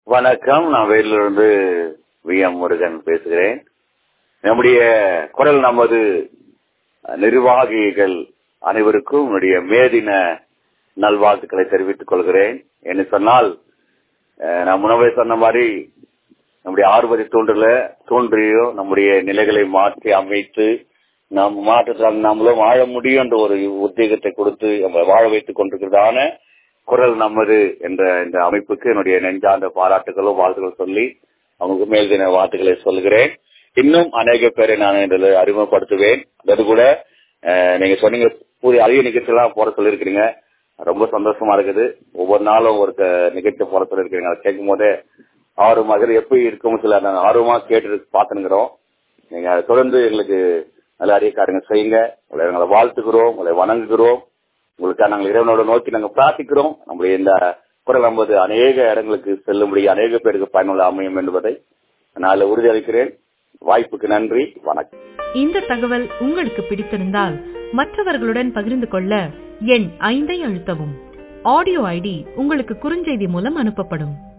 வணக்கம் நான் வேலூரிலிருந்து V M Murugan பேசுகிறேன் நம்முடைய குரல் நமது நிர்வாகிகள் அனைவருக்கும் என்னுடைய மேதின நல்வாழ்த்துக்களை தெரிவித்துக் கொள்கிறேன் என்று சொன்னால் அஹ், நான் முன்னவே சொன்ன மாதிரி நம்முடைய ஆர்வத்தை தூண்டல தோன்றியோ நம்முடைய நிலைகளை மாற்றி அமைத்து நாம் மாற்றத்தால் நாமளும் வாழ முடியும் என்ற ஒரு உத்வேகத்தை கொடுத்து நம்ம வாழ வைத்துக் கொண்டிருக்கிறதான குரல் நமது என்ற இந்த அமைப்புக்கு என்னுடைய நெஞ்சார்ந்த பாராட்டுகளும் வாழ்த்துக்கள் சொல்லி அவங்களுக்கு மேல்தின வார்த்தைகளை சொல்கிறேன் இன்னும் அநேக பேரை நான் இதில் அறிமுகப்படுத்துவேன் அது கூட அஹ், நீங்க சொன்னீங்க புதிய அதிக நிகழ்ச்சியெல்லாம் போட சொல்லியிருக்கிறீங்க ரொம்ப சந்தோஷமா இருக்குது ஒவ்வொரு நாளும் ஒரு க- நிகழ்ச்சி போட சொல்லியிருக்கிறீங்க அதை கேட்கும் போதே ஆர்வமா இருக்குது எப்படி இருக்கும் சில நாங்கள் ஆர்வமா கேட்டு பார்த்துனுக்கிறோம் நீங்க அதை தொடர்ந்து எங்களுக்கு நல்ல அறிய காரியங்கள் செய்யுங்க உங்களை எங்களை வாழ்த்துக்கிறோம் உங்களை வணங்குகிறோம் உங்களுக்காக நாங்கள் இறைவனோட நோக்கி நாங்கள் பிரார்த்திக்கிறோம் நம்முடைய இந்த குரல் நம்பது அநேக இடங்களுக்கு செல்லும்படி அநேக பேருக்கு பயனுள்ள அமையும் என்பதை நான் உறுதியளிக்கிறேன் வாய்ப்புக்கு நன்றி வணக்கம் இந்த தகவல் உங்களுக்கு பிடித்திருந்தால் மற்றவர்களுடன் பகிர்ந்து கொள்ள எண் ஐந்தை அழுத்தவும் ஆடியோ ஐடி உங்களுக்கு குறுஞ்செய்தி மூலம் அனுப்பப்படும்